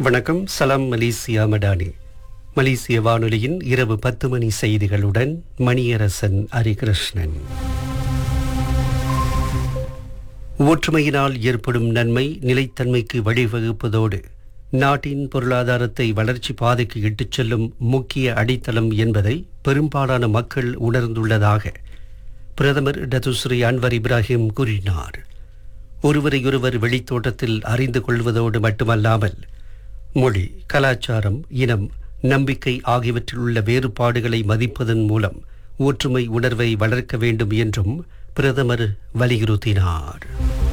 வணக்கம் சலாம் மலேசியா மடானி மலேசிய வானொலியின் இரவு பத்து மணி செய்திகளுடன் மணியரசன் ஹரிகிருஷ்ணன் ஒற்றுமையினால் ஏற்படும் நன்மை நிலைத்தன்மைக்கு வழிவகுப்பதோடு நாட்டின் பொருளாதாரத்தை வளர்ச்சி பாதைக்கு இட்டுச் செல்லும் முக்கிய அடித்தளம் என்பதை பெரும்பாலான மக்கள் உணர்ந்துள்ளதாக பிரதமர் டத்துஸ்ரீ அன்வர் இப்ராஹிம் கூறினார் ஒருவரையொருவர் வெளித்தோட்டத்தில் அறிந்து கொள்வதோடு மட்டுமல்லாமல் மொழி கலாச்சாரம் இனம் நம்பிக்கை ஆகியவற்றில் உள்ள வேறுபாடுகளை மதிப்பதன் மூலம் ஒற்றுமை உணர்வை வளர்க்க வேண்டும் என்றும் பிரதமர் வலியுறுத்தினார்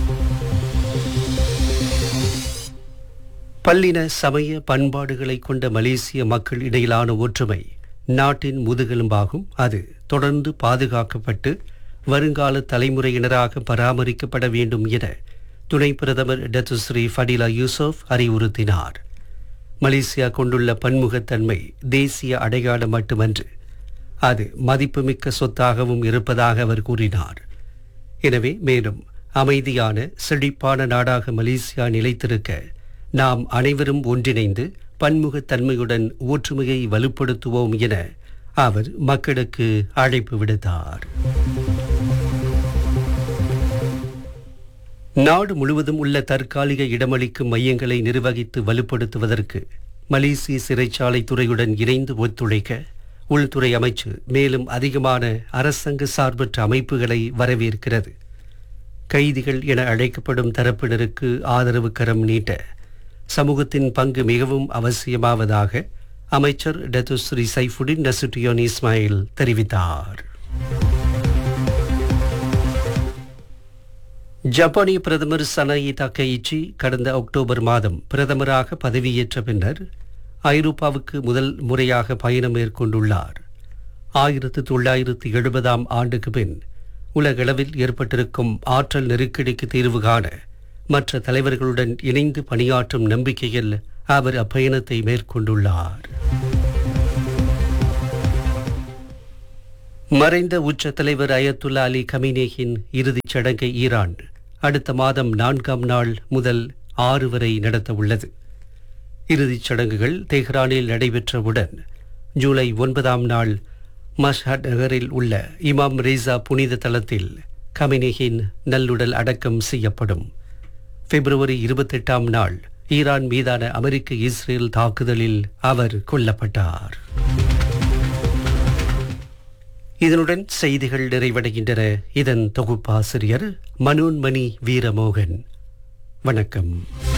பல்லின சமய பண்பாடுகளை கொண்ட மலேசிய மக்கள் இடையிலான ஒற்றுமை நாட்டின் முதுகெலும்பாகும் அது தொடர்ந்து பாதுகாக்கப்பட்டு வருங்கால தலைமுறையினராக பராமரிக்கப்பட வேண்டும் என துணை பிரதமர் டத்துஸ்ரீ ஃபடிலா யூசுப் அறிவுறுத்தினார் மலேசியா கொண்டுள்ள பன்முகத்தன்மை தேசிய அடையாளம் மட்டுமன்று அது மதிப்புமிக்க சொத்தாகவும் இருப்பதாக அவர் கூறினார் எனவே மேலும் அமைதியான செழிப்பான நாடாக மலேசியா நிலைத்திருக்க நாம் அனைவரும் ஒன்றிணைந்து பன்முகத்தன்மையுடன் ஒற்றுமையை வலுப்படுத்துவோம் என அவர் மக்களுக்கு அழைப்பு விடுத்தார் நாடு முழுவதும் உள்ள தற்காலிக இடமளிக்கும் மையங்களை நிர்வகித்து வலுப்படுத்துவதற்கு மலேசிய சிறைச்சாலை துறையுடன் இணைந்து ஒத்துழைக்க உள்துறை அமைச்சு மேலும் அதிகமான அரசாங்க சார்பற்ற அமைப்புகளை வரவேற்கிறது கைதிகள் என அழைக்கப்படும் தரப்பினருக்கு ஆதரவு கரம் நீட்ட சமூகத்தின் பங்கு மிகவும் அவசியமாவதாக அமைச்சர் டத்துஸ்ரீ சைஃபுடின் நசுட்டியோன் இஸ்மாயில் தெரிவித்தார் ஜப்பானிய பிரதமர் சனாயி தக்கையிச்சி கடந்த அக்டோபர் மாதம் பிரதமராக பதவியேற்ற பின்னர் ஐரோப்பாவுக்கு முதல் முறையாக பயணம் மேற்கொண்டுள்ளார் ஆயிரத்து தொள்ளாயிரத்து எழுபதாம் ஆண்டுக்கு பின் உலகளவில் ஏற்பட்டிருக்கும் ஆற்றல் நெருக்கடிக்கு தீர்வு காண மற்ற தலைவர்களுடன் இணைந்து பணியாற்றும் நம்பிக்கையில் அவர் அப்பயணத்தை மேற்கொண்டுள்ளார் மறைந்த உச்ச தலைவர் அயத்துல்லா அலி கமினேயின் இறுதிச் சடங்கை ஈரான் அடுத்த மாதம் நான்காம் நாள் முதல் ஆறு வரை நடத்த உள்ளது இறுதிச் சடங்குகள் தெஹ்ரானில் நடைபெற்றவுடன் ஜூலை ஒன்பதாம் நாள் மஷ்ஹட் நகரில் உள்ள இமாம் ரேசா புனித தலத்தில் கமினேயின் நல்லுடல் அடக்கம் செய்யப்படும் பிப்ரவரி இருபத்தெட்டாம் நாள் ஈரான் மீதான அமெரிக்க இஸ்ரேல் தாக்குதலில் அவர் கொல்லப்பட்டார் இதனுடன் செய்திகள் நிறைவடைகின்றன இதன் தொகுப்பாசிரியர் மனோன்மணி வீரமோகன் வணக்கம்